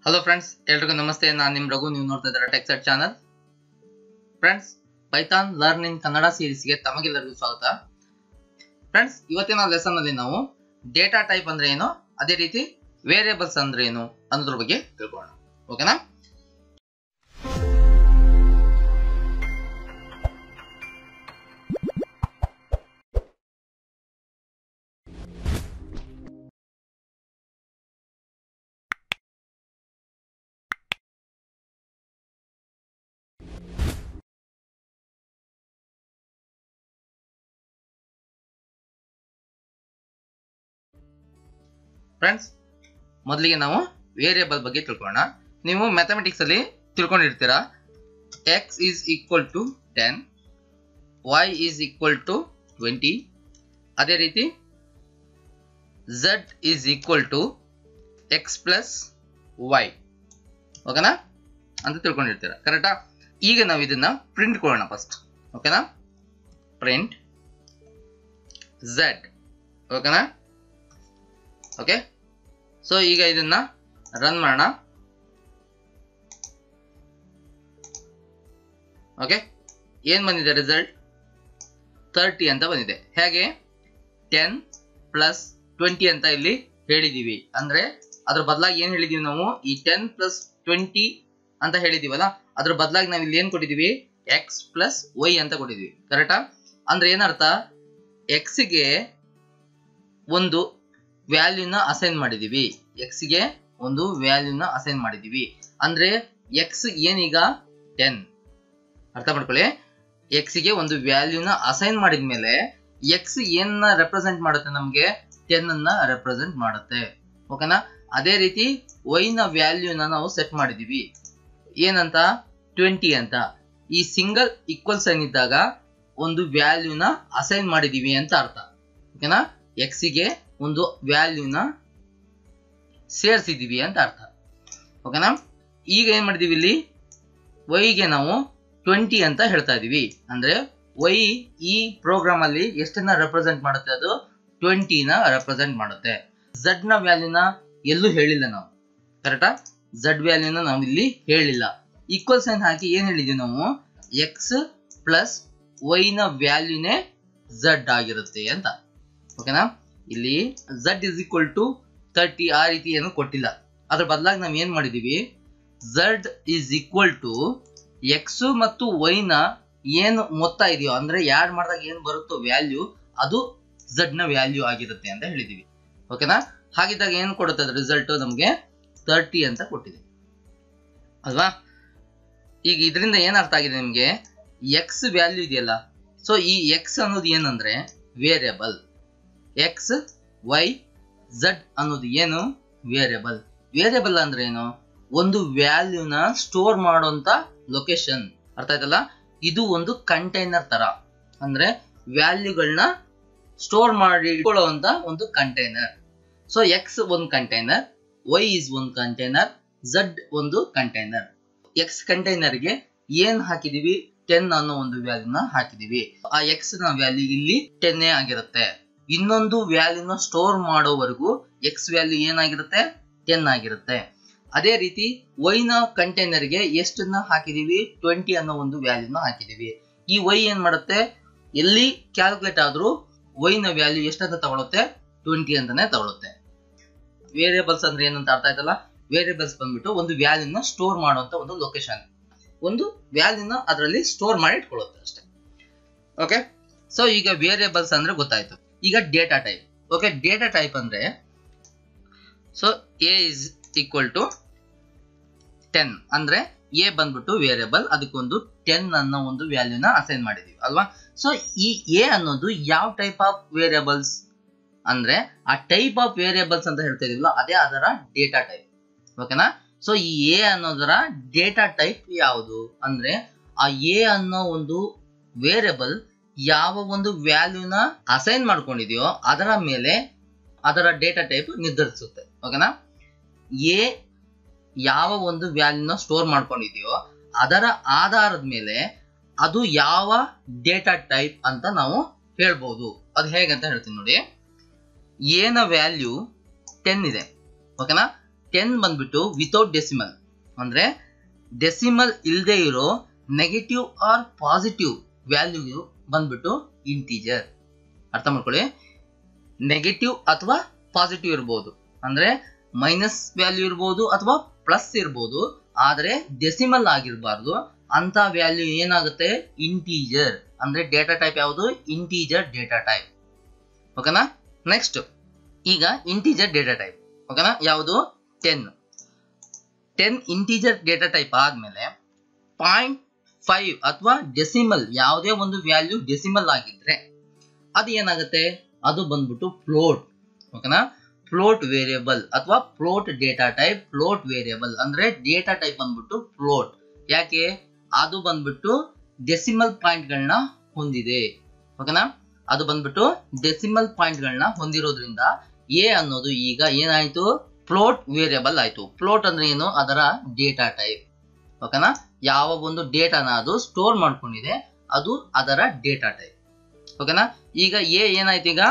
Hello friends ಎಲ್ರಿಗೂ ನಮಸ್ತೆ ನಾನು ನಿಮ್ ರಘು ನೀವು ನೋಡ್ತಾ ಇದ್ದಾರೆ ಟೆಕ್ಸೆಟ್ channel friends Python learning Kannada ಸೀರೀಸ್ಗೆ ತಮಗೆಲ್ಲರಿಗೂ ಸ್ವಾಗತ ಫ್ರೆಂಡ್ಸ್ ಇವತ್ತಿನ ಲೆಸನ್ ಅಲ್ಲಿ ನಾವು ಡೇಟಾ ಟೈಪ್ ಅಂದ್ರೆ ಏನು ಅದೇ ರೀತಿ ವೇರಿಯೇಬಲ್ಸ್ ಅಂದ್ರೆ ಏನು ಅನ್ನೋದ್ರ ಬಗ್ಗೆ ತಿಳ್ಕೊಳ್ಳೋಣ ಓಕೆನಾ ಫ್ರೆಂಡ್ಸ್ ಮೊದಲಿಗೆ ನಾವು ವೇರಿಯೇಬಲ್ ಬಗ್ಗೆ ತಿಳ್ಕೊಳ್ಳೋಣ ನೀವು ಮ್ಯಾಥಮೆಟಿಕ್ಸ್ ಅಲ್ಲಿ ತಿಳ್ಕೊಂಡಿರ್ತೀರಾ X is equal to ten Y is equal to twenty ಅದೇ ರೀತಿ Z is equal to X plus Y ಓಕೆನಾ ಅಂತ ತಿಳ್ಕೊಂಡಿರ್ತೀರಾ ಕರೆಕ್ಟಾ ಈಗ ನಾವು ಇದನ್ನ ಪ್ರಿಂಟ್ ಕೊಡೋಣ ಫಸ್ಟ್ ಓಕೆನಾ ಪ್ರಿಂಟ್ ಝಡ್ ಓಕೆನಾ ಓಕೆ ಸೊ ಈಗ ಇದನ್ನ ರನ್ ಮಾಡೋಣ ಓಕೆ ಏನ್ ಬಂದಿದೆ ರಿಸಲ್ಟ್ ತರ್ಟಿ ಅಂತ ಬಂದಿದೆ ಹೇಗೆ ಟೆನ್ ಪ್ಲಸ್ ಟ್ವೆಂಟಿ ಅಂತ ಇಲ್ಲಿ ಹೇಳಿದೀವಿ ಅಂದ್ರೆ ಅದ್ರ ಬದಲಾಗಿ ಏನ್ ಹೇಳಿದೀವಿ ನಾವು ಈ ಟೆನ್ ಪ್ಲಸ್ ಟ್ವೆಂಟಿ ಅಂತ ಹೇಳಿದೀವಲ್ಲ ಅದ್ರ ಬದಲಾಗಿ ನಾವು ಇಲ್ಲಿ ಏನ್ ಕೊಟ್ಟಿದೀವಿ ಎಕ್ಸ್ ಪ್ಲಸ್ ವೈ ಅಂತ ಕೊಟ್ಟಿದೀವಿ ಕರೆಕ್ಟಾ ಅಂದ್ರೆ ಏನರ್ಥ ಎಕ್ಸ್ ಗೆ ಒಂದು ವ್ಯಾಲ್ಯೂನ ಅಸೈನ್ ಮಾಡಿದೀವಿ ಎಕ್ಸ್ ಗೆ ಒಂದು ವ್ಯಾಲ್ಯೂನ ಅಸೈನ್ ಮಾಡಿದೀವಿ ಅಂದ್ರೆ ಎಕ್ಸ್ ಏನೀಗ ಟೆನ್ ಅರ್ಥ ಮಾಡ್ಕೊಳ್ಳಿ ಎಕ್ಸ್ ಗೆ ಒಂದು ವ್ಯಾಲ್ಯೂನ ಅಸೈನ್ ಮಾಡಿದ್ಮೇಲೆ ಎಕ್ಸ್ ಏನ ರೆಪ್ರೆಸೆಂಟ್ ಮಾಡುತ್ತೆ ನಮ್ಗೆ ಟೆನ್ ಅನ್ನ ರೆಪ್ರೆಸೆಂಟ್ ಮಾಡುತ್ತೆ ಓಕೆನಾ ಅದೇ ರೀತಿ ವೈ ನ ವ್ಯಾಲ್ಯೂನ ನಾವು ಸೆಟ್ ಮಾಡಿದೀವಿ ಏನಂತ ಟ್ವೆಂಟಿ ಅಂತ ಈ ಸಿಂಗಲ್ ಈಕ್ವಲ್ ಸೈನ್ ಇದ್ದಾಗ ಒಂದು ವ್ಯಾಲ್ಯೂನ ಅಸೈನ್ ಮಾಡಿದೀವಿ ಅಂತ ಅರ್ಥ ಓಕೆನಾ ಎಕ್ಸ್ ಗೆ ಒಂದು ವ್ಯಾಲ್ಯೂನ ಸೇರಿಸಿದೀವಿ ಅಂತ ಅರ್ಥ ಓಕೆನಾ ಈಗ ಏನ್ ಮಾಡಿದೀವಿ ಇಲ್ಲಿ ವೈಗೆ ನಾವು ಟ್ವೆಂಟಿ ಅಂತ ಹೇಳ್ತಾ ಇದೀವಿ ಅಂದ್ರೆ ವೈ ಈ ಪ್ರೋಗ್ರಾಮ್ ಅಲ್ಲಿ ಎಷ್ಟನ್ನ ರೆಪ್ರೆಸೆಂಟ್ ಮಾಡುತ್ತೆ ಅದು ಟ್ವೆಂಟಿನ ರೆಪ್ರೆಸೆಂಟ್ ಮಾಡುತ್ತೆ ಝಡ್ ನ ವ್ಯಾಲ್ಯೂನ ಎಲ್ಲೂ ಹೇಳಿಲ್ಲ ನಾವು ಕರೆಕ್ಟಾ ಝಡ್ ವ್ಯಾಲ್ಯೂನ ನಾವು ಇಲ್ಲಿ ಹೇಳಿಲ್ಲ ಈಕ್ವಲ್ ಸೈನ್ ಹಾಕಿ ಏನ್ ಹೇಳಿದೀವಿ ನಾವು ಎಕ್ಸ್ ಪ್ಲಸ್ ವೈ ನ ವ್ಯಾಲ್ಯೂನೇ ಝಡ್ ಆಗಿರುತ್ತೆ ಅಂತ ಓಕೆನಾ ಇಲ್ಲಿ Z is equal to thirty ಆ ರೀತಿ ಏನು ಕೊಟ್ಟಿಲ್ಲ ಅದ್ರ ಬದಲಾಗಿ ನಾವು ಏನ್ ಮಾಡಿದೀವಿ Z is equal to X ಮತ್ತು ವೈ ನ ಏನು ಮೊತ್ತ ಇದೆಯೋ ಅಂದ್ರೆ ಯಾಡ್ ಮಾಡಿದಾಗ ಏನ್ ಬರುತ್ತೋ ವ್ಯಾಲ್ಯೂ ಅದು ಝಡ್ ನ ವ್ಯಾಲ್ಯೂ ಆಗಿರುತ್ತೆ ಅಂತ ಹೇಳಿದೀವಿ ಓಕೆನಾ ಹಾಗಿದ್ದಾಗ ಏನ್ ಕೊಡುತ್ತೆ ರಿಸಲ್ಟ್ ನಮ್ಗೆ ತರ್ಟಿ ಅಂತ ಕೊಟ್ಟಿದೆ ಅಲ್ವಾ ಈಗ ಇದರಿಂದ ಏನ್ ಅರ್ಥ ಆಗಿದೆ ನಿಮ್ಗೆ ಎಕ್ಸ್ ವ್ಯಾಲ್ಯೂ ಇದೆಯಲ್ಲ ಸೊ ಈ ಎಕ್ಸ್ ಅನ್ನೋದು ಏನಂದ್ರೆ ವೇರಿಯಬಲ್ ಎಕ್ಸ್ ವೈ ಝಡ್ ಅನ್ನೋದು ಏನು ವೇರಿಯಬಲ್ ವೇರಿಯಬಲ್ ಅಂದ್ರೆ ಏನು ಒಂದು ವ್ಯಾಲ್ಯೂನ ಸ್ಟೋರ್ ಮಾಡುವಂತ ಲೊಕೇಶನ್ ಅರ್ಥ ಆಯ್ತಲ್ಲ ಇದು ಒಂದು ಕಂಟೈನರ್ ತರ ಅಂದ್ರೆ ವ್ಯಾಲ್ಯೂಗಳನ್ನ ಸ್ಟೋರ್ ಮಾಡಿ ಇಟ್ಕೊಳ್ಳುವಂತ ಒಂದು ಕಂಟೈನರ್ ಸೊ ಎಕ್ಸ್ ಒಂದು ಕಂಟೈನರ್ ವೈ ಇಸ್ ಒಂದು ಕಂಟೈನರ್ ಝಡ್ ಒಂದು ಕಂಟೈನರ್ ಎಕ್ಸ್ ಕಂಟೈನರ್ಗೆ ಏನ್ ಹಾಕಿದೀವಿ ಟೆನ್ ಅನ್ನೋ ಒಂದು ವ್ಯಾಲ್ಯೂನ ಹಾಕಿದೀವಿ ಆ ಎಕ್ಸ್ ನ ವ್ಯಾಲ್ಯೂ ಇಲ್ಲಿ ಟೆನ್ ಆಗಿರುತ್ತೆ ಇನ್ನೊಂದು ವ್ಯಾಲ್ಯೂನ ಸ್ಟೋರ್ ಮಾಡೋವರೆಗೂ ಎಕ್ಸ್ ವ್ಯಾಲ್ಯೂ ಏನಾಗಿರುತ್ತೆ ಟೆನ್ ಆಗಿರುತ್ತೆ ಅದೇ ರೀತಿ ವೈ ನ ಕಂಟೈನರ್ಗೆ ಎಷ್ಟನ್ನ ಹಾಕಿದೀವಿ ಟ್ವೆಂಟಿ ಅನ್ನೋ ಒಂದು ವ್ಯಾಲ್ಯೂನ ಹಾಕಿದೀವಿ ಈ ವೈ ಏನ್ ಮಾಡುತ್ತೆ ಎಲ್ಲಿ ಕ್ಯಾಲ್ಕುಲೇಟ್ ಆದ್ರೂ ವೈ ನ ವ್ಯಾಲ್ಯೂ ಎಷ್ಟಂತ ತಗೊಳುತ್ತೆ ಟ್ವೆಂಟಿ ಅಂತಾನೆ ತಗೊಳುತ್ತೆ ವೇರಿಯೇಬಲ್ಸ್ ಅಂದ್ರೆ ಏನಂತ ಅರ್ಥ ಆಯ್ತಲ್ಲ ವೇರಿಯೇಬಲ್ಸ್ ಬಂದ್ಬಿಟ್ಟು ಒಂದು ವ್ಯಾಲ್ಯೂನ ಸ್ಟೋರ್ ಮಾಡುವಂತ ಒಂದು ಲೊಕೇಶನ್ ಒಂದು ವ್ಯಾಲ್ಯೂನ ಅದರಲ್ಲಿ ಸ್ಟೋರ್ ಮಾಡಿ ಇಟ್ಕೊಳ್ಳುತ್ತೆ ಅಷ್ಟೇ ಓಕೆ ಸೊ ಈಗ ವೇರಿಯೇಬಲ್ಸ್ ಅಂದ್ರೆ ಗೊತ್ತಾಯ್ತು ಈಗ data type okay data type ಅಂದ್ರೆ so A is equal to ten ಅಂದ್ರೆ ಎ ಬಂದ್ಬಿಟ್ಟು ವೇರಿಯಬಲ್ ಅದಕ್ಕೊಂದು ಟೆನ್ ಅನ್ನೋ ಒಂದು ವ್ಯಾಲ್ಯೂನ ಅಸೈನ್ ಮಾಡಿದೀವಿ ಅಲ್ವಾ ಸೊ ಈ ಎ ಅನ್ನೋದು ಯಾವ ಟೈಪ್ ಆಫ್ ವೇರಿಯಬಲ್ಸ್ ಅಂದ್ರೆ ಆ ಟೈಪ್ ಆಫ್ ವೇರಿಯಬಲ್ಸ್ ಅಂತ ಹೇಳ್ತಾ ಇದೀವಲ್ಲ ಅದೇ ಅದರ ಡೇಟಾ ಟೈಪ್ ಓಕೆನಾ ಸೊ ಈ ಎ ಅನ್ನೋದರ ಡೇಟಾ ಟೈಪ್ ಯಾವುದು ಅಂದ್ರೆ ಆ ಎ ಅನ್ನೋ ಒಂದು ವೇರಿಯಬಲ್ ಯಾವ ಒಂದು ವ್ಯಾಲ್ಯೂನ ಅಸೈನ್ ಮಾಡ್ಕೊಂಡಿದೆಯೋ ಅದರ ಮೇಲೆ ಅದರ ಡೇಟಾ ಟೈಪ್ ನಿರ್ಧರಿಸುತ್ತೆ ಓಕೆನಾ ಎ ಯಾವ ಒಂದು ವ್ಯಾಲ್ಯೂನ ಸ್ಟೋರ್ ಮಾಡ್ಕೊಂಡಿದೆಯೋ ಅದರ ಆಧಾರದ ಮೇಲೆ ಅದು ಯಾವ ಡೇಟಾ ಟೈಪ್ ಅಂತ ನಾವು ಹೇಳ್ಬೋದು ಅದು ಹೇಗಂತ ಹೇಳ್ತೀನಿ ನೋಡಿ ಎನ ವ್ಯಾಲ್ಯೂ ಟೆನ್ ಇದೆ ಓಕೆನಾ ಟೆನ್ ಬಂದ್ಬಿಟ್ಟು ವಿತೌಟ್ ಡೆಸಿಮಲ್ ಅಂದ್ರೆ ಡೆಸಿಮಲ್ ಇಲ್ಲದೆ ಇರೋ ನೆಗೆಟಿವ್ ಆರ್ ಪಾಸಿಟಿವ್ ವ್ಯಾಲ್ಯೂ ಬಂದ್ಬಿಟ್ಟು ಇಂಟೀಜರ್ ಅರ್ಥ ಮಾಡ್ಕೊಳ್ಳಿ ನೆಗೆಟಿವ್ ಅಥವಾ ಪಾಸಿಟಿವ್ ಇರ್ಬೋದು ಅಂದ್ರೆ ಮೈನಸ್ ವ್ಯಾಲ್ಯೂ ಇರ್ಬೋದು ಅಥವಾ ಪ್ಲಸ್ ಇರ್ಬೋದು ಆದ್ರೆ ಡೆಸಿಮಲ್ ಆಗಿರಬಾರ್ದು ಅಂತ ವ್ಯಾಲ್ಯೂ ಏನಾಗುತ್ತೆ ಇಂಟೀಜರ್ ಅಂದ್ರೆ ಡೇಟಾ ಟೈಪ್ ಯಾವುದು ಇಂಟೀಜರ್ ಡೇಟಾ ಟೈಪ್ ಓಕೆನಾ ನೆಕ್ಸ್ಟ್ ಈಗ ಇಂಟೀಜರ್ ಡೇಟಾ ಟೈಪ್ ಓಕೆನಾ ಯಾವುದು ten ten integer data type ಆದ್ಮೇಲೆ ಪಾಯಿಂಟ್ ಫೈವ್ ಅಥವಾ ಡೆಸಿಮಲ್ ಯಾವುದೇ ಒಂದು ವ್ಯಾಲ್ಯೂ ಡೆಸಿಮಲ್ ಆಗಿದ್ರೆ ಅದು ಏನಾಗುತ್ತೆ ಅದು ಬಂದ್ಬಿಟ್ಟು ಫ್ಲೋಟ್ ಓಕೆನಾ ಫ್ಲೋಟ್ ವೇರಿಯಬಲ್ ಅಥವಾ float data type float variable ಅಂದ್ರೆ ಡೇಟಾ ಟೈಪ್ ಬಂದ್ಬಿಟ್ಟು ಫ್ಲೋಟ್ ಯಾಕೆ ಅದು ಬಂದ್ಬಿಟ್ಟು ಡೆಸಿಮಲ್ ಪಾಯಿಂಟ್ಗಳನ್ನ ಹೊಂದಿದೆ ಓಕೆನಾ ಅದು ಬಂದ್ಬಿಟ್ಟು ಡೆಸಿಮಲ್ ಪಾಯಿಂಟ್ಗಳನ್ನ ಹೊಂದಿರೋದ್ರಿಂದ ಎ ಅನ್ನೋದು ಈಗ ಏನಾಯ್ತು ಫ್ಲೋಟ್ ವೇರಿಯಬಲ್ ಆಯ್ತು ಫ್ಲೋಟ್ ಅಂದ್ರೆ ಏನು ಅದರ ಡೇಟಾ ಟೈಪ್ ಓಕೆನಾ ಯಾವ ಒಂದು ಡೇಟಾನ ಅದು ಸ್ಟೋರ್ ಮಾಡ್ಕೊಂಡಿದೆ ಅದು ಅದರ ಡೇಟಾ ಟೈಪ್ ಓಕೆನಾ ಈಗ ಎ ಏನಾಯ್ತು ಈಗ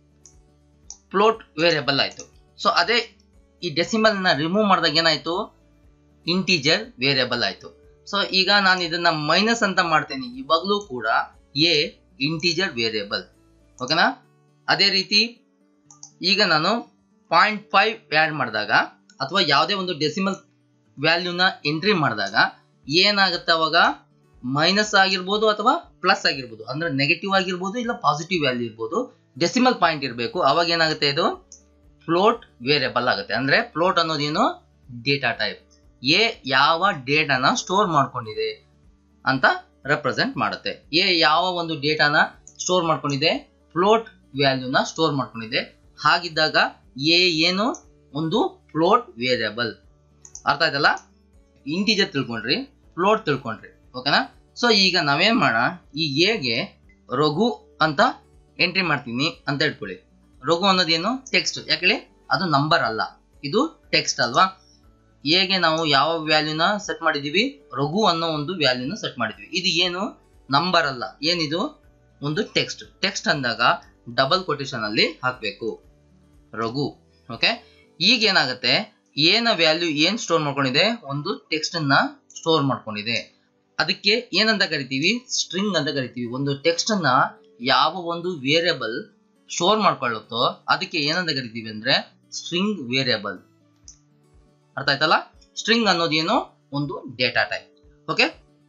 ಫ್ಲೋಟ್ ವೇರಿಯಬಲ್ ಆಯ್ತು ಸೊ ಅದೇ ಈ ಡೆಸಿಮಲ್ ನ ರಿಮೂವ್ ಮಾಡಿದಾಗ ಏನಾಯ್ತು ಇಂಟೀಜರ್ ವೇರಿಯಬಲ್ ಆಯ್ತು ಸೊ ಈಗ ನಾನು ಇದನ್ನ ಮೈನಸ್ ಅಂತ ಮಾಡ್ತೇನೆ ಇವಾಗಲೂ ಕೂಡ ಎ ಇಂಟೀಜರ್ ವೇರಿಯಬಲ್ ಓಕೆನಾ ಅದೇ ರೀತಿ ಈಗ ನಾನು ಪಾಯಿಂಟ್ ಫೈವ್ ಆ್ಯಡ್ ಮಾಡಿದಾಗ ಅಥವಾ ಯಾವುದೇ ಒಂದು ಡೆಸಿಮಲ್ ವ್ಯಾಲ್ಯೂನ ಎಂಟ್ರಿ ಮಾಡಿದಾಗ ಏನಾಗುತ್ತೆ ಅವಾಗ ಮೈನಸ್ ಆಗಿರ್ಬೋದು ಅಥವಾ ಪ್ಲಸ್ ಆಗಿರ್ಬೋದು ಅಂದ್ರೆ ನೆಗೆಟಿವ್ ಆಗಿರ್ಬೋದು ಇಲ್ಲ ಪಾಸಿಟಿವ್ ವ್ಯಾಲ್ಯೂ ಇರ್ಬೋದು ಡೆಸಿಮಲ್ ಪಾಯಿಂಟ್ ಇರಬೇಕು ಅವಾಗ ಏನಾಗುತ್ತೆ ಇದು ಫ್ಲೋಟ್ ವೇರಿಯಬಲ್ ಆಗುತ್ತೆ ಅಂದ್ರೆ ಫ್ಲೋಟ್ ಅನ್ನೋದೇನು ಡೇಟಾ ಟೈಪ್ ಎ ಯಾವ ಡೇಟಾನ ಸ್ಟೋರ್ ಮಾಡ್ಕೊಂಡಿದೆ ಅಂತ ರೆಪ್ರೆಸೆಂಟ್ ಮಾಡುತ್ತೆ ಎ ಯಾವ ಒಂದು ಡೇಟಾನ ಸ್ಟೋರ್ ಮಾಡ್ಕೊಂಡಿದೆ ಫ್ಲೋಟ್ ವ್ಯಾಲ್ಯೂನ ಸ್ಟೋರ್ ಮಾಡ್ಕೊಂಡಿದೆ ಹಾಗಿದ್ದಾಗ ಎ ಏನು ಒಂದು ಫ್ಲೋಟ್ ವೇರಿಯಬಲ್ ಅರ್ಥ ಆಯ್ತಲ್ಲ ಇಂಟೀಜರ್ ತಿಳ್ಕೊಂಡ್ರಿ ಫ್ಲೋಟ್ ತಿಳ್ಕೊಂಡ್ರಿ ಓಕೆನಾ ಸೊ ಈಗ ನಾವೇನ್ ಮಾಡೋಣ ಈ ಎಗೆ ರಘು ಅಂತ ಎಂಟ್ರಿ ಮಾಡ್ತೀನಿ ಅಂತ ಹೇಳ್ಕೊಳ್ಳಿ ರಘು ಅನ್ನೋದೇನು ಟೆಕ್ಸ್ಟ್ ಯಾಕೇಳಿ ಅದು ನಂಬರ್ ಅಲ್ಲ ಇದು ಟೆಕ್ಸ್ಟ್ ಅಲ್ವಾ ಎಗೆ ನಾವು ಯಾವ ವ್ಯಾಲ್ಯೂನ ಸೆಟ್ ಮಾಡಿದೀವಿ ರಘು ಅನ್ನೋ ಒಂದು ವ್ಯಾಲ್ಯೂನ ಸೆಟ್ ಮಾಡಿದ್ವಿ ಇದು ಏನು ನಂಬರ್ ಅಲ್ಲ ಏನಿದು ಒಂದು ಟೆಕ್ಸ್ಟ್ ಟೆಕ್ಸ್ಟ್ ಅಂದಾಗ ಡಬಲ್ ಕೊಟೇಶನ್ ಅಲ್ಲಿ ಹಾಕಬೇಕು ರಘು ಓಕೆ ಈಗ ಏನಾಗುತ್ತೆ ಏನ ವ್ಯಾಲ್ಯೂ ಏನ್ ಸ್ಟೋರ್ ಮಾಡ್ಕೊಂಡಿದೆ ಒಂದು ಟೆಕ್ಸ್ಟ್ ಅನ್ನ ಸ್ಟೋರ್ ಮಾಡ್ಕೊಂಡಿದೆ ಅದಕ್ಕೆ ಏನಂತ ಕರಿತೀವಿ ಸ್ಟ್ರಿಂಗ್ ಅಂತ ಕರಿತೀವಿ ಒಂದು ಟೆಕ್ಸ್ಟ್ ಅನ್ನ ಯಾವ ಒಂದು ವೇರಿಯಬಲ್ ಸ್ಟೋರ್ ಮಾಡ್ಕೊಳ್ಳುತ್ತೋ ಅದಕ್ಕೆ ಏನಂತ ಕರಿತೀವಿ ಅಂದ್ರೆ ಸ್ಟ್ರಿಂಗ್ ವೇರಿಯಬಲ್ ಅರ್ಥ ಆಯ್ತಲ್ಲ ಸ್ಟ್ರಿಂಗ್ ಅನ್ನೋದೇನು ಒಂದು ಡೇಟಾ ಟೈಪ್ ಓಕೆ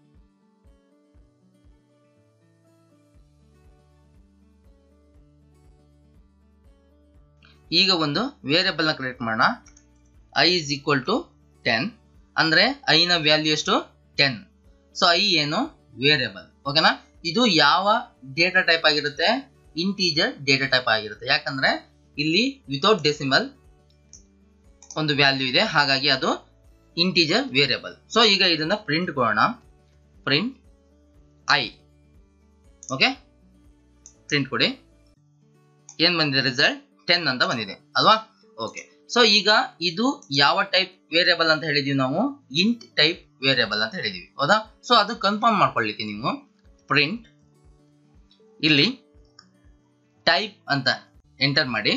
ಈಗ ಒಂದು ವೇರಿಯಬಲ್ ನ ಕ್ರಿಯೇಟ್ ಮಾಡೋಣ I is equal to ten ಅಂದ್ರೆ ಐ ನ ವ್ಯಾಲ್ಯೂ ಎಷ್ಟು ಟೆನ್ ಸೊ ಐ ಏನು ವೇರಿಯಬಲ್ ಓಕೆನಾ ಇದು ಯಾವ ಡೇಟಾ ಟೈಪ್ ಆಗಿರುತ್ತೆ ಇಂಟೀಜರ್ ಡೇಟಾ ಟೈಪ್ ಆಗಿರುತ್ತೆ ಯಾಕಂದ್ರೆ ಇಲ್ಲಿ ವಿತೌಟ್ ಡೆಸಿಮಲ್ ಒಂದು ವ್ಯಾಲ್ಯೂ ಇದೆ ಹಾಗಾಗಿ ಅದು ಇಂಟೀಜರ್ ವೇರಿಯಬಲ್ ಸೊ ಈಗ ಇದನ್ನ ಪ್ರಿಂಟ್ ಕೊಡೋಣ ಪ್ರಿಂಟ್ ಐ ಓಕೆ ಪ್ರಿಂಟ್ ಕೊಡಿ ಏನ್ ಬಂದಿದೆ ರಿಸಲ್ಟ್ ಟೆನ್ ಅಂತ ಬಂದಿದೆ ಅಲ್ವಾ ಓಕೆ ಸೊ ಈಗ ಇದು ಯಾವ ಟೈಪ್ ವೇರಿಯಬಲ್ ಅಂತ ಹೇಳಿದೀವಿ ನಾವು ಇಂಟ್ ಟೈಪ್ ವೇರಿಯಬಲ್ ಅಂತ ಹೇಳಿದೀವಿ ಹೌದಾ ಸೊ ಅದು ಕನ್ಫರ್ಮ್ ಮಾಡ್ಕೊಳ್ಳಿಕ್ಕೆ ನೀವು ಪ್ರಿಂಟ್ ಇಲ್ಲಿ ಟೈಪ್ ಅಂತ ಎಂಟರ್ ಮಾಡಿ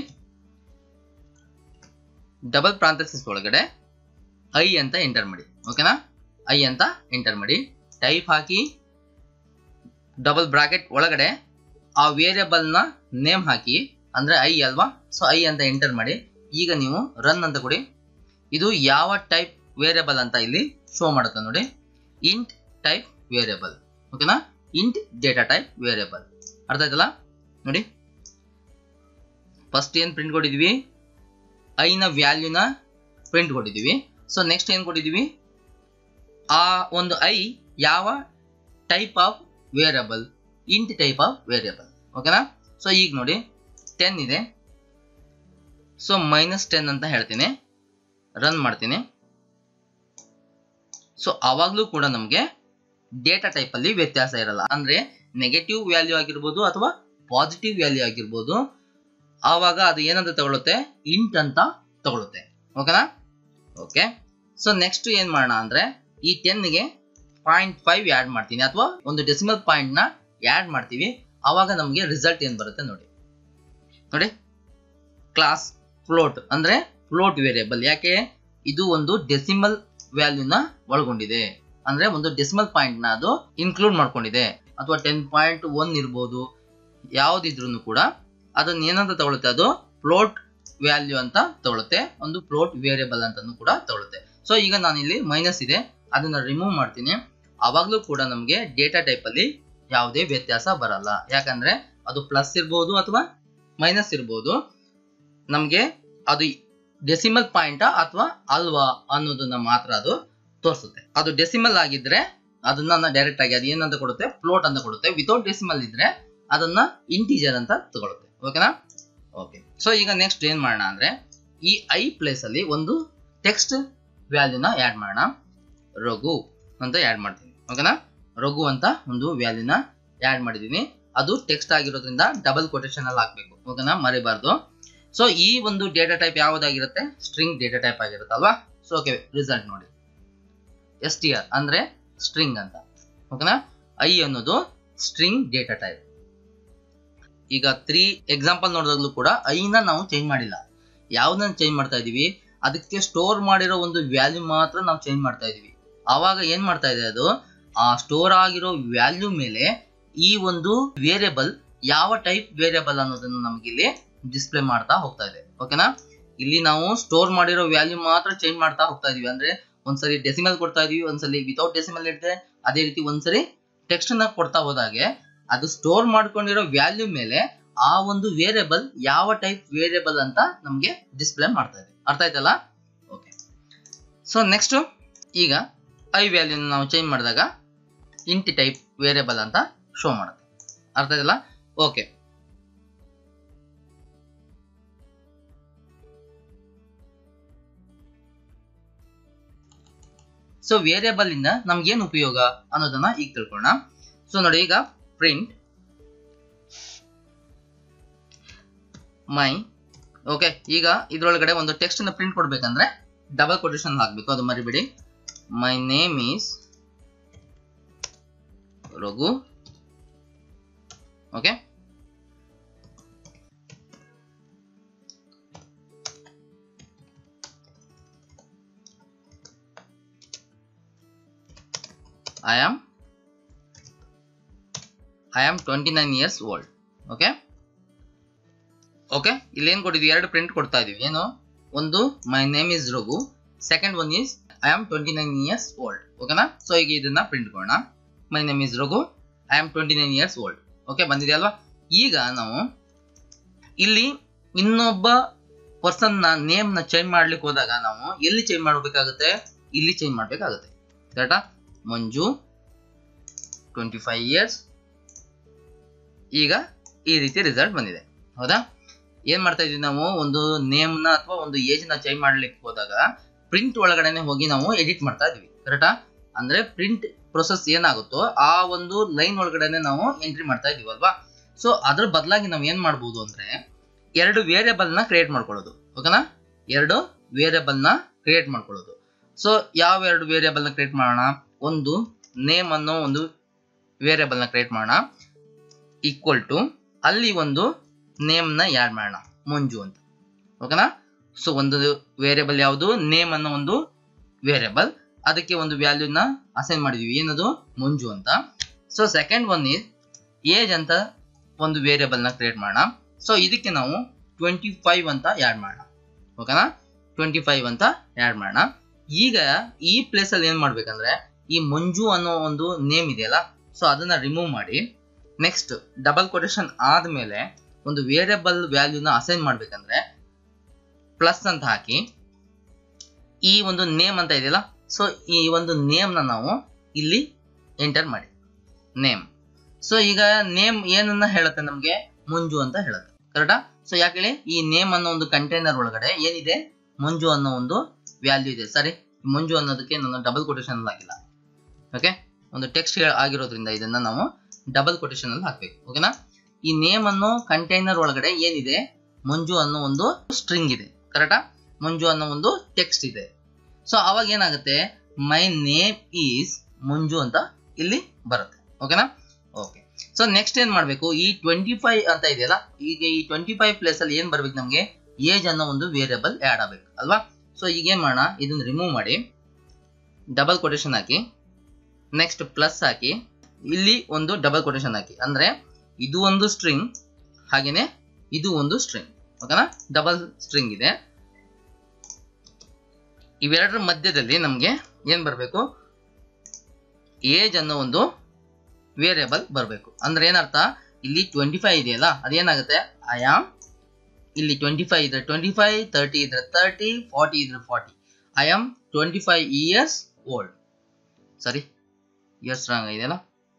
ಡಬಲ್ ಪ್ರಾಂತಸಿಸ್ ಒಳಗಡೆ ಐ ಅಂತ ಎಂಟರ್ ಮಾಡಿ ಓಕೆನಾ ಐ ಅಂತ ಎಂಟರ್ ಮಾಡಿ ಟೈಪ್ ಹಾಕಿ ಡಬಲ್ ಬ್ರಾಕೆಟ್ ಒಳಗಡೆ ಆ ವೇರಿಯಬಲ್ ನ ನೇಮ್ ಹಾಕಿ ಅಂದ್ರೆ ಐ ಅಲ್ವಾ ಸೊ ಐ ಅಂತ ಎಂಟರ್ ಮಾಡಿ ಈಗ ನೀವು ರನ್ ಅಂತ ಕೊಡಿ ಇದು ಯಾವ ಟೈಪ್ ವೇರಿಯಬಲ್ ಅಂತ ಇಲ್ಲಿ ಶೋ ಮಾಡುತ್ತೆ ನೋಡಿ ಇಂಟ್ ಟೈಪ್ ವೇರಿಯಬಲ್ ಓಕೆನಾ ಇಂಟ್ ಡೇಟಾ ಟೈಪ್ ವೇರಿಯಬಲ್ ಅರ್ಥ ಆಯ್ತಲ್ಲ ನೋಡಿ ಫಸ್ಟ್ ಏನ್ ಪ್ರಿಂಟ್ ಕೊಟ್ಟಿದ್ವಿ ಐ ನ ವ್ಯಾಲ್ಯೂನ ಪ್ರಿಂಟ್ ಕೊಟ್ಟಿದ್ದೀವಿ ಸೊ ನೆಕ್ಸ್ಟ್ ಏನ್ ಕೊಟ್ಟಿದ್ದೀವಿ ಆ ಒಂದು ಐ ಯಾವ type of variable int type of variable ಓಕೆನಾ ಸೊ ಈಗ ನೋಡಿ ಟೆನ್ ಇದೆ ಸೊ ಮೈನಸ್ ಟೆನ್ ಅಂತ ಹೇಳ್ತೀನಿ ರನ್ ಮಾಡ್ತೀನಿ ಸೊ ಅವಾಗ್ಲೂ ಕೂಡ ನಮಗೆ ಡೇಟಾ ಟೈಪ್ ಅಲ್ಲಿ ವ್ಯತ್ಯಾಸ ಇರಲ್ಲ ಅಂದ್ರೆ ನೆಗೆಟಿವ್ ವ್ಯಾಲ್ಯೂ ಆಗಿರ್ಬೋದು ಅಥವಾ ಪಾಸಿಟಿವ್ ವ್ಯಾಲ್ಯೂ ಆಗಿರ್ಬೋದು ಆವಾಗ ಅದು ಏನಂತ ತಗೊಳುತ್ತೆ ಇಂಟ್ ಅಂತ ತಗೊಳುತ್ತೆ ಓಕೆನಾ ಓಕೆ ಸೊ ನೆಕ್ಸ್ಟ್ ಏನ್ ಮಾಡೋಣ ಅಂದ್ರೆ ಈ ಟೆನ್ಗೆ ಪಾಯಿಂಟ್ ಫೈವ್ ಆ್ಯಡ್ ಮಾಡ್ತೀನಿ ಅಥವಾ ಒಂದು ಡೆಸಿಮಲ್ ಪಾಯಿಂಟ್ ನ ಆ್ಯಡ್ ಮಾಡ್ತೀವಿ ಆವಾಗ ನಮಗೆ ರಿಸಲ್ಟ್ ಏನ್ ಬರುತ್ತೆ ನೋಡಿ ನೋಡಿ ಕ್ಲಾಸ್ ಫ್ಲೋಟ್ ಅಂದ್ರೆ ಫ್ಲೋಟ್ ವೇರಿಯಬಲ್ ಯಾಕೆ ಇದು ಒಂದು ಡೆಸಿಮಲ್ ವ್ಯಾಲ್ಯೂನ ಒಳಗೊಂಡಿದೆ ಅಂದ್ರೆ ಒಂದು ಡೆಸಿಮಲ್ ಪಾಯಿಂಟ್ ನ ಅದು ಇನ್ಕ್ಲೂಡ್ ಮಾಡ್ಕೊಂಡಿದೆ ಅಥವಾ ಟೆನ್ ಪಾಯಿಂಟ್ ಒನ್ ಇರ್ಬೋದು ಯಾವ್ದಿದ್ರು ಕೂಡ ಅದನ್ನ ಏನಂತ ತಗೊಳುತ್ತೆ ಅದು ಫ್ಲೋಟ್ ವ್ಯಾಲ್ಯೂ ಅಂತ ತಗೊಳುತ್ತೆ ಒಂದು ಫ್ಲೋಟ್ ವೇರಿಯಬಲ್ ಅಂತಾನು ಕೂಡ ತಗೊಳುತ್ತೆ ಸೊ ಈಗ ನಾನು ಇಲ್ಲಿ ಮೈನಸ್ ಇದೆ ಅದನ್ನ ರಿಮೂವ್ ಮಾಡ್ತೀನಿ ಅವಾಗ್ಲೂ ಕೂಡ ನಮಗೆ ಡೇಟಾ ಟೈಪ್ ಅಲ್ಲಿ ಯಾವುದೇ ವ್ಯತ್ಯಾಸ ಬರಲ್ಲ ಯಾಕಂದ್ರೆ ಅದು ಪ್ಲಸ್ ಇರ್ಬೋದು ಅಥವಾ ಮೈನಸ್ ಇರ್ಬೋದು ನಮಗೆ ಅದು ಡೆಸಿಮಲ್ ಪಾಯಿಂಟಾ ಅಥವಾ ಅಲ್ವಾ ಅನ್ನೋದನ್ನ ಮಾತ್ರ ಅದು ತೋರಿಸುತ್ತೆ ಅದು ಡೆಸಿಮಲ್ ಆಗಿದ್ರೆ ಅದನ್ನ ಡೈರೆಕ್ಟ್ ಆಗಿ ಅದು ಏನಂತ ಕೊಡುತ್ತೆ ಫ್ಲೋಟ್ ಅಂತ ಕೊಡುತ್ತೆ ವಿತೌಟ್ ಡೆಸಿಮಲ್ ಇದ್ರೆ ಅದನ್ನ ಇಂಟೀಜರ್ ಅಂತ ತಗೊಳುತ್ತೆ ಓಕೆನಾ ಓಕೆ ಸೊ ಈಗ ನೆಕ್ಸ್ಟ್ ಏನ್ ಮಾಡೋಣ ಅಂದ್ರೆ ಈ ಐ ಪ್ಲೇಸ್ ಅಲ್ಲಿ ಒಂದು ಟೆಕ್ಸ್ಟ್ ವ್ಯಾಲ್ಯೂನ ಆಡ್ ಮಾಡೋಣ ರಘು ಅಂತ ಆಡ್ ಮಾಡ್ತೀನಿ ಓಕೆನಾ ರಘು ಅಂತ ಒಂದು ವ್ಯಾಲ್ಯೂನ ಆಡ್ ಮಾಡಿದೀನಿ ಅದು ಟೆಕ್ಸ್ಟ್ ಆಗಿರೋದ್ರಿಂದ ಡಬಲ್ ಕೊಟೇಶನ್ ಅಲ್ಲಿ ಹಾಕ್ಬೇಕು ಓಕೆನಾ ಮರಿಬಾರ್ದು ಸೊ ಈ ಒಂದು ಡೇಟಾ ಟೈಪ್ ಯಾವುದಾಗಿರುತ್ತೆ ಸ್ಟ್ರಿಂಗ್ ಡೇಟಾ ಟೈಪ್ ಆಗಿರುತ್ತೆ ಅಲ್ವಾ ಸೊ ಓಕೆ ರಿಸಲ್ಟ್ ನೋಡಿ ಎಸ್ ಟಿ ಆರ್ ಅಂದ್ರೆ ಸ್ಟ್ರಿಂಗ್ ಅಂತ ಓಕೆನಾ ಐ ಅನ್ನೋದು ಸ್ಟ್ರಿಂಗ್ ಡೇಟಾ ಟೈಪ್ ಈಗ ತ್ರೀ ಎಕ್ಸಾಂಪಲ್ ನೋಡಿದಾಗ್ಲೂ ಕೂಡ ಐನ ನಾವು ಚೇಂಜ್ ಮಾಡಿಲ್ಲ ಯಾವ್ದನ್ನ ಚೇಂಜ್ ಮಾಡ್ತಾ ಇದೀವಿ ಅದಕ್ಕೆ ಸ್ಟೋರ್ ಮಾಡಿರೋ ಒಂದು ವ್ಯಾಲ್ಯೂ ಮಾತ್ರ ನಾವು ಚೇಂಜ್ ಮಾಡ್ತಾ ಇದೀವಿ ಆವಾಗ ಏನ್ ಮಾಡ್ತಾ ಇದೆ ಅದು ಆ ಸ್ಟೋರ್ ಆಗಿರೋ ವ್ಯಾಲ್ಯೂ ಮೇಲೆ ಈ ಒಂದು ವೇರಿಯಬಲ್ ಯಾವ ಟೈಪ್ ವೇರಿಯಬಲ್ ಅನ್ನೋದನ್ನು ನಮ್ಗೆ ಇಲ್ಲಿ ಡಿಸ್ಪ್ಲೇ ಮಾಡ್ತಾ ಹೋಗ್ತಾ ಇದೆ ಓಕೆನಾ ಇಲ್ಲಿ ನಾವು ಸ್ಟೋರ್ ಮಾಡಿರೋ ವ್ಯಾಲ್ಯೂ ಮಾತ್ರ ಚೇಂಜ್ ಮಾಡ್ತಾ ಹೋಗ್ತಾ ಇದೀವಿ ಅಂದ್ರೆ ಒಂದ್ಸರಿ ಡೆಸಿಮಲ್ ಕೊಡ್ತಾ ಇದೀವಿ ಒಂದ್ಸಲಿ ವಿತೌಟ್ ಡೆಸಿಮಲ್ ಇರುತ್ತೆ ಅದೇ ರೀತಿ ಒಂದ್ಸರಿ ಟೆಕ್ಸ್ಟ್ ನ ಕೊಡ್ತಾ ಹೋದಾಗೆ ಅದು ಸ್ಟೋರ್ ಮಾಡ್ಕೊಂಡಿರೋ ವ್ಯಾಲ್ಯೂ ಮೇಲೆ ಆ ಒಂದು ವೇರಿಯಬಲ್ ಯಾವ ಟೈಪ್ ವೇರಿಯಬಲ್ ಅಂತ ನಮ್ಗೆ ಡಿಸ್ಪ್ಲೇ ಮಾಡ್ತಾ ಇದೆ ಅರ್ಥ ಆಯ್ತಲ್ಲ ಓಕೆ ಸೊ ನೆಕ್ಸ್ಟ್ ಈಗ ಐ ವ್ಯಾಲ್ಯೂ ನಾವು ಚೇಂಜ್ ಮಾಡಿದಾಗ ಇಂಟಿ ಟೈಪ್ ವೇರಿಯಬಲ್ ಅಂತ ಶೋ ಮಾಡುತ್ತೆ ಅರ್ಥ ಆಯ್ತಲ್ಲ ಓಕೆ ಸೊ ವೇರಿಯಬಲ್ ಇಂದ ನಮ್ಗೇನ್ ಉಪಯೋಗ ಅನ್ನೋದನ್ನ ಈಗ ತಿಳ್ಕೊಳ್ಳೋಣ ಸೊ ನೋಡಿ ಈಗ ಪ್ರಿಂಟ್ ಮೈ ಓಕೆ ಈಗ ಇದ್ರೊಳಗಡೆ ಒಂದು ಟೆಕ್ಸ್ಟ್ ನ ಪ್ರಿಂಟ್ ಕೊಡ್ಬೇಕಂದ್ರೆ ಡಬಲ್ ಕೊಟೇಶನ್ ಹಾಕ್ಬೇಕು ಅದು ಮರಿಬೇಡಿ my name is Raghu okay I am I am 29 years old. Okay okay ಇಲ್ಲಿ ಏನ್ ಕೊಟ್ಟಿದ್ವಿ ಎರಡು ಪ್ರಿಂಟ್ ಕೊಡ್ತಾ ಇದೀವಿ ಏನು ಒಂದು my name is Raghu second one is I am twenty nine years old ಓಕೆನಾ ಸೊ ಈಗ ಇದನ್ನ ಪ್ರಿಂಟ್ ಕೊಡೋಣ my name is Raghu I am twenty nine years old okay ಬಂದಿದೆ ಅಲ್ವಾ ಈಗ ನಾವು ಇಲ್ಲಿ ಇನ್ನೊಬ್ಬ ಪರ್ಸನ್ ನ ನೇಮ್ ನ ಚೇಂಜ್ ಮಾಡ್ಲಿಕ್ಕೆ ಹೋದಾಗ ನಾವು ಎಲ್ಲಿ ಚೇಂಜ್ ಮಾಡಬೇಕಾಗುತ್ತೆ ಇಲ್ಲಿ ಚೇಂಜ್ ಮಾಡ್ಬೇಕಾಗುತ್ತೆ ಕರೆಕ್ಟಾ ಮಂಜು ಟ್ವೆಂಟಿ ಫೈವ್ ಇಯರ್ಸ್ ಈಗ ಈ ರೀತಿ ರಿಸಲ್ಟ್ ಬಂದಿದೆ ಹೌದಾ ಏನ್ ಮಾಡ್ತಾ ಇದೀವಿ ನಾವು ಒಂದು ನೇಮ್ ನ ಅಥವಾ ಒಂದು ಏಜ್ ನ ಚೇಂಜ್ ಮಾಡ್ಲಿಕ್ಕೆ ಹೋದಾಗ ಪ್ರಿಂಟ್ ಒಳಗಡೆನೆ ಹೋಗಿ ನಾವು ಎಡಿಟ್ ಮಾಡ್ತಾ ಇದೀವಿ ಕರೆಕ್ಟಾ ಅಂದ್ರೆ ಪ್ರಿಂಟ್ ಪ್ರೊಸೆಸ್ ಏನಾಗುತ್ತೋ ಆ ಒಂದು ಲೈನ್ ಒಳಗಡೆನೆ ನಾವು ಎಂಟ್ರಿ ಮಾಡ್ತಾ ಇದೀವಿ ಅಲ್ವಾ ಸೊ ಅದ್ರ ಬದಲಾಗಿ ನಾವು ಏನ್ ಮಾಡ್ಬೋದು ಅಂದ್ರೆ ಎರಡು ವೇರಿಯಬಲ್ ನ ಕ್ರಿಯೇಟ್ ಮಾಡ್ಕೊಳ್ಳೋದು ಓಕೆನಾ ಎರಡು ವೇರಿಯಬಲ್ ನ ಕ್ರಿಯೇಟ್ ಮಾಡ್ಕೊಳ್ಳೋದು ಸೊ ಯಾವ ಎರಡು ವೇರಿಯಬಲ್ ನ ಕ್ರಿಯೇಟ್ ಮಾಡೋಣ ಒಂದು ನೇಮ್ ಅನ್ನೋ ಒಂದು ವೇರಿಯಬಲ್ ನ ಕ್ರಿಯೇಟ್ ಮಾಡೋಣ ಈಕ್ವಲ್ ಟು ಅಲ್ಲಿ ಒಂದು ನೇಮ್ ನ ಯಾಡ್ ಮಾಡೋಣ ಮಂಜು ಅಂತ ಓಕೆನಾ ಸೊ ಒಂದು ವೇರಿಯಬಲ್ ಯಾವುದು ನೇಮ್ ಅನ್ನೋ ಒಂದು ವೇರಿಯಬಲ್ ಅದಕ್ಕೆ ಒಂದು ವ್ಯಾಲ್ಯೂನ ಅಸೈನ್ ಮಾಡಿದೀವಿ ಏನದು ಮಂಜು ಅಂತ so second one is age ಅಂತ ಒಂದು ವೇರಿಯಬಲ್ ನ ಕ್ರಿಯೇಟ್ ಮಾಡೋಣ ಸೊ ಇದಕ್ಕೆ ನಾವು ಟ್ವೆಂಟಿ ಫೈವ್ ಅಂತ ಆ್ಯಡ್ ಮಾಡೋಣ ಓಕೆನಾ ಟ್ವೆಂಟಿ ಫೈವ್ ಅಂತ ಆ್ಯಡ್ ಮಾಡೋಣ ಈಗ ಈ ಪ್ಲೇಸ್ ಅಲ್ಲಿ ಏನ್ ಮಾಡ್ಬೇಕಂದ್ರೆ ಈ ಮಂಜು ಅನ್ನೋ ಒಂದು ನೇಮ್ ಇದೆಯಲ್ಲ ಸೊ ಅದನ್ನ ರಿಮೂವ್ ಮಾಡಿ ನೆಕ್ಸ್ಟ್ ಡಬಲ್ ಕೊಟೇಶನ್ ಆದ್ಮೇಲೆ ಒಂದು ವೇರಿಯಬಲ್ ವ್ಯಾಲ್ಯೂನ ಅಸೈನ್ ಮಾಡ್ಬೇಕಂದ್ರೆ ಪ್ಲಸ್ ಅಂತ ಹಾಕಿ ಈ ಒಂದು ನೇಮ್ ಅಂತ ಇದೆಯಲ್ಲ ಸೊ ಈ ಒಂದು ನೇಮ್ ನ ನಾವು ಇಲ್ಲಿ ಎಂಟರ್ ಮಾಡಿ ನೇಮ್ ಸೊ ಈಗ ನೇಮ್ ಏನನ್ನ ಹೇಳುತ್ತೆ ನಮ್ಗೆ ಮಂಜು ಅಂತ ಹೇಳುತ್ತೆ ಕರೆಕ್ಟಾ ಸೊ ಯಾಕೆ ಹೇಳಿ ಈ ನೇಮ್ ಅನ್ನೋ ಒಂದು ಕಂಟೈನರ್ ಒಳಗಡೆ ಏನಿದೆ ಮಂಜು ಅನ್ನೋ ಒಂದು ವ್ಯಾಲ್ಯೂ ಇದೆ ಸರಿ ಮಂಜು ಅನ್ನೋದಕ್ಕೆ ನಾನು ಡಬಲ್ ಕೊಟೇಶನ್ ಹಾಕಿಲ್ಲ ಓಕೆ ಒಂದು ಟೆಕ್ಸ್ಟ್ ಆಗಿರೋದ್ರಿಂದ ಇದನ್ನ ನಾವು ಡಬಲ್ ಕೊಟೇಶನ್ ಅಲ್ಲಿ ಹಾಕ್ಬೇಕು ಓಕೆನಾ ಈ ನೇಮ್ ಅನ್ನೋ ಕಂಟೈನರ್ ಒಳಗಡೆ ಏನಿದೆ ಮಂಜು ಅನ್ನೋ ಒಂದು ಸ್ಟ್ರಿಂಗ್ ಇದೆ ಕರೆಕ್ಟಾ ಮಂಜು ಅನ್ನೋ ಒಂದು ಟೆಕ್ಸ್ಟ್ ಇದೆ ಸೊ ಅವಾಗ ಏನಾಗುತ್ತೆ ಮೈ ನೇಮ್ ಈಸ್ ಮಂಜು ಅಂತ ಇಲ್ಲಿ ಬರುತ್ತೆ ಓಕೆನಾ ಓಕೆ ಸೊ ನೆಕ್ಸ್ಟ್ ಏನ್ ಮಾಡ್ಬೇಕು ಈ ಟ್ವೆಂಟಿ ಫೈವ್ ಅಂತ ಇದೆಯಲ್ಲ ಈಗ ಈ ಟ್ವೆಂಟಿ ಫೈವ್ ಪ್ಲೇಸ್ ಅಲ್ಲಿ ಏನ್ ಬರ್ಬೇಕು ನಮ್ಗೆ ಏಜ್ ಅನ್ನೋ ಒಂದು ವೇರಿಯಬಲ್ ಆಡ್ ಆಗ್ಬೇಕು ಅಲ್ವಾ ಸೊ ಈಗ ಏನ್ ಮಾಡೋಣ ಇದನ್ನ ರಿಮೂವ್ ಮಾಡಿ ಡಬಲ್ ಕೊಟೇಶನ್ ಹಾಕಿ ನೆಕ್ಸ್ಟ್ ಪ್ಲಸ್ ಹಾಕಿ ಇಲ್ಲಿ ಒಂದು ಡಬಲ್ ಕೊಟೇಶನ್ ಹಾಕಿ ಅಂದ್ರೆ ಇದು ಒಂದು ಸ್ಟ್ರಿಂಗ್ ಹಾಗೇನೆ ಇದು ಒಂದು ಸ್ಟ್ರಿಂಗ್ ಓಕೆನಾ ಡಬಲ್ ಸ್ಟ್ರಿಂಗ್ ಇದೆ ಇವೆರಡರ ಮಧ್ಯದಲ್ಲಿ ನಮಗೆ ಏನ್ ಬರಬೇಕು ಏಜ್ ಅನ್ನೋ ಒಂದು ವೇರಿಯಬಲ್ ಬರಬೇಕು ಅಂದ್ರೆ ಏನರ್ಥ ಇಲ್ಲಿ ಟ್ವೆಂಟಿ ಫೈವ್ ಇದೆಯಲ್ಲ ಅದೇನಾಗುತ್ತೆ ಐ ಆಮ್ ಇಲ್ಲಿ ಟ್ವೆಂಟಿ ಫೈವ್ ಇದ್ರೆ ಟ್ವೆಂಟಿ ಫೈವ್ ತರ್ಟಿ ಇದ್ರೆ ತರ್ಟಿ ಫಾರ್ಟಿ ಇದ್ರೆ forty I am twenty five years old ಸರಿ ಇಯರ್ಸ್ ರಾಂಗ್ ಇದೆಯಲ್ಲ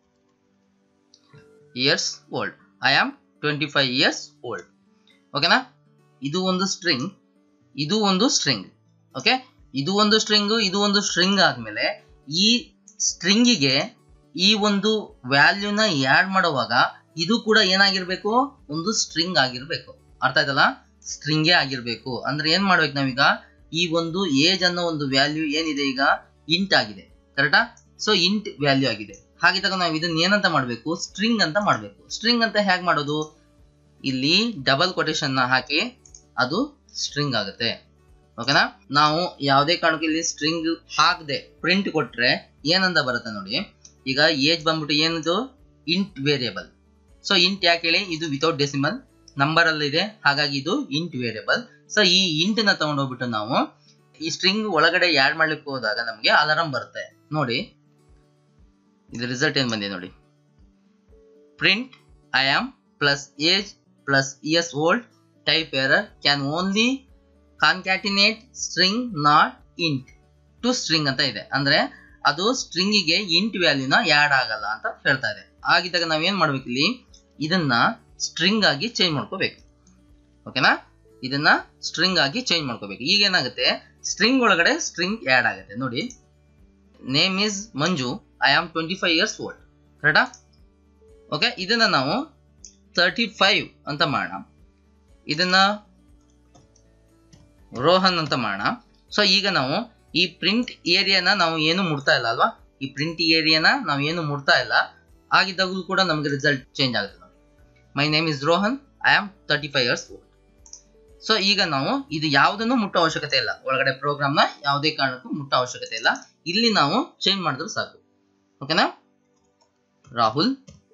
years old I am twenty five years old ಓಕೆನಾ ಇದು ಒಂದು ಸ್ಟ್ರಿಂಗ್ ಇದು ಒಂದು ಸ್ಟ್ರಿಂಗ್ ಓಕೆ ಇದು ಒಂದು ಸ್ಟ್ರಿಂಗ್ ಇದು ಒಂದು ಸ್ಟ್ರಿಂಗ್ ಆದ್ಮೇಲೆ ಈ ಸ್ಟ್ರಿಂಗಿಗೆ ಈ ಒಂದು ವ್ಯಾಲ್ಯೂನ ಆ್ಯಡ್ ಮಾಡುವಾಗ ಇದು ಕೂಡ ಏನಾಗಿರ್ಬೇಕು ಒಂದು ಸ್ಟ್ರಿಂಗ್ ಆಗಿರ್ಬೇಕು ಅರ್ಥ ಆಯ್ತಲ್ಲ ಸ್ಟ್ರಿಂಗೇ ಆಗಿರ್ಬೇಕು ಅಂದ್ರೆ ಏನ್ ಮಾಡ್ಬೇಕು ನಾವೀಗ ಈ ಒಂದು ಏಜ್ ಅನ್ನೋ ಒಂದು ವ್ಯಾಲ್ಯೂ ಏನಿದೆ ಈಗ ಇಂಟ್ ಆಗಿದೆ ಕರೆಕ್ಟಾ ಸೊ ಇಂಟ್ ವ್ಯಾಲ್ಯೂ ಆಗಿದೆ ಹಾಗಿದ್ದಾಗ ನಾವು ಇದನ್ನ ಏನಂತ ಮಾಡಬೇಕು ಸ್ಟ್ರಿಂಗ್ ಅಂತ ಮಾಡಬೇಕು ಸ್ಟ್ರಿಂಗ್ ಅಂತ ಹೇಗೆ ಮಾಡೋದು ಇಲ್ಲಿ ಡಬಲ್ ಕೊಟೇಶನ್ ನ ಹಾಕಿ ಅದು ಸ್ಟ್ರಿಂಗ್ ಆಗುತ್ತೆ ಓಕೆನಾ ನಾವು ಯಾವುದೇ ಕಾರಣಕ್ಕೂ ಇಲ್ಲಿ ಸ್ಟ್ರಿಂಗ್ ಹಾಕದೆ ಪ್ರಿಂಟ್ ಕೊಟ್ರೆ ಏನಂತ ಬರುತ್ತೆ ನೋಡಿ ಈಗ ಏಜ್ ಬಂದ್ಬಿಟ್ಟು ಏನಿದು ಇಂಟ್ ವೇರಿಯಬಲ್ ಸೊ ಇಂಟ್ ಯಾಕೆ ಹೇಳಿ ಇದು ವಿತೌಟ್ ಡೆಸಿಮಲ್ ನಂಬರ್ ಅಲ್ಲಿ ಇದೆ ಹಾಗಾಗಿ ಇದು ಇಂಟ್ ವೇರಿಯಬಲ್ ಸೊ ಈ ಇಂಟ್ ನ ತಗೊಂಡೋಗ್ಬಿಟ್ಟು ನಾವು ಈ ಸ್ಟ್ರಿಂಗ್ ಒಳಗಡೆ ಆಡ್ ಮಾಡ್ಲಿಕ್ಕೆ ಹೋದಾಗ ನಮಗೆ ಅಲಾರಂ ಬರುತ್ತೆ ನೋಡಿ ಇದು ರಿಸಲ್ಟ್ ಏನ್ ಬಂದಿದೆ ನೋಡಿ print I am plus age plus years old type error can only concatenate string not int to string ಅಂತ ಇದೆ ಅಂದ್ರೆ ಅದು ಸ್ಟ್ರಿಂಗಿಗೆ ಇಂಟ್ ವ್ಯಾಲ್ಯೂನ ಆ್ಯಡ್ ಆಗಲ್ಲ ಅಂತ ಹೇಳ್ತಾ ಇದೆ ಆಗಿದ್ದಾಗ ನಾವೇನ್ ಮಾಡ್ಬೇಕು ಇಲ್ಲಿ ಇದನ್ನ ಸ್ಟ್ರಿಂಗ್ ಆಗಿ ಚೇಂಜ್ ಮಾಡ್ಕೋಬೇಕು ಓಕೆನಾ ಇದನ್ನ ಸ್ಟ್ರಿಂಗ್ ಆಗಿ ಚೇಂಜ್ ಮಾಡ್ಕೋಬೇಕು ಈಗ ಏನಾಗುತ್ತೆ ಸ್ಟ್ರಿಂಗ್ ಒಳಗಡೆ ಸ್ಟ್ರಿಂಗ್ ಆ್ಯಡ್ ಆಗುತ್ತೆ ನೋಡಿ name is Manju I am twenty five years old ಕರೆಕ್ಟಾ ಓಕೆ ಇದನ್ನ ನಾವು ತರ್ಟಿ ಫೈವ್ ಅಂತ ಮಾಡೋಣ ಇದನ್ನ ರೋಹನ್ ಅಂತ ಮಾಡೋಣ ಸೊ ಈಗ ನಾವು ಈ ಪ್ರಿಂಟ್ ಏರಿಯಾನ ನಾವು ಏನು ಮುಡ್ತಾ ಇಲ್ಲ ಅಲ್ವಾ ಈ ಪ್ರಿಂಟ್ ಏರಿಯಾನ ನಾವು ಏನು ಮುಡ್ತಾ ಇಲ್ಲ ಆಗಿದ್ದಾಗಲೂ ಕೂಡ ನಮಗೆ ರಿಸಲ್ಟ್ ಚೇಂಜ್ ಆಗುತ್ತೆ ನೋಡಿ my name is Rohan I am thirty five years old so ಈಗ ನಾವು ಇದು ಯಾವುದನ್ನು ಮುಟ್ಟೋ ಅವಶ್ಯಕತೆ ಇಲ್ಲ ಒಳಗಡೆ ಪ್ರೋಗ್ರಾಮ್ನ ಯಾವುದೇ ಕಾರಣಕ್ಕೂ ಮುಟ್ಟೋ ಅವಶ್ಯಕತೆ ಇಲ್ಲ ಇಲ್ಲಿ ನಾವು ಚೇಂಜ್ ಮಾಡಿದ್ರು ಸಾಕು ಓಕೆನಾ ರಾಹುಲ್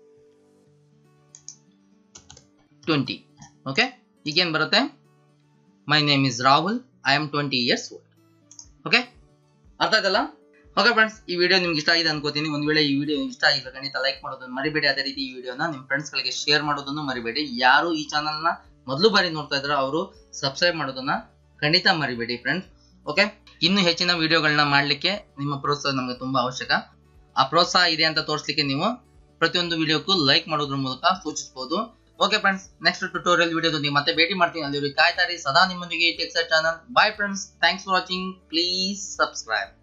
ಟ್ವೆಂಟಿ ಓಕೆ ಈಗೇನು ಬರುತ್ತೆ my name is Rahul I am twenty years old okay ಅರ್ಥ ಆಯ್ತಲ್ಲ ಓಕೆ ಫ್ರೆಂಡ್ಸ್ ಈ ವಿಡಿಯೋ ನಿಮ್ಗೆ ಇಷ್ಟ ಆಗಿದೆ ಅನ್ಕೋತೀನಿ ಒಂದು ವೇಳೆ ಈ ವಿಡಿಯೋ ಇಷ್ಟ ಆಗಿದ್ರೆ ಖಂಡಿತ ಲೈಕ್ ಮಾಡೋದನ್ನು ಮರಿಬೇಡಿ ಅದೇ ರೀತಿ ಈ ವಿಡಿಯೋನ ನಿಮ್ಮ ಫ್ರೆಂಡ್ಸ್ಗಳಿಗೆ ಶೇರ್ ಮಾಡೋದನ್ನು ಮರಿಬೇಡಿ ಯಾರು ಈ ಚಾನಲ್ನ ಮೊದಲು ಬಾರಿ ನೋಡ್ತಾ ಇದ್ರು ಅವರು ಸಬ್ಸ್ಕ್ರೈಬ್ ಮಾಡೋದನ್ನ ಖಂಡಿತ ಮರಿಬೇಡಿ ಫ್ರೆಂಡ್ಸ್ ಓಕೆ ಇನ್ನು ಹೆಚ್ಚಿನ ವಿಡಿಯೋಗಳನ್ನ ಮಾಡಲಿಕ್ಕೆ ನಿಮ್ಮ ಪ್ರೋತ್ಸಾಹ ನಮಗೆ ತುಂಬಾ ಅವಶ್ಯಕ ಆ ಪ್ರೋತ್ಸಾಹ ಇದೆ ಅಂತ ತೋರಿಸ್ಲಿಕ್ಕೆ ನೀವು ಪ್ರತಿಯೊಂದು ವಿಡಿಯೋಕ್ಕೂ ಲೈಕ್ ಮಾಡೋದ್ರ ಮೂಲಕ ಸೂಚಿಸಬಹುದು ಓಕೆ ಫ್ರೆಂಡ್ಸ್ ನೆಕ್ಸ್ಟ್ ಟ್ಯೂಟೋರಿಯಲ್ ವಿಡಿಯೋದೊಂದಿಗೆ ಮತ್ತೆ ಭೇಟಿ ಮಾಡ್ತೀನಿ ಅಲ್ಲಿವರೆಗೆ ಕಾಯ್ತಾರಿ ಸದಾ ನಿಮ್ಮೊಂದಿಗೆ ಟೆಕ್ಸರ್ channel bye friends thanks for watching please subscribe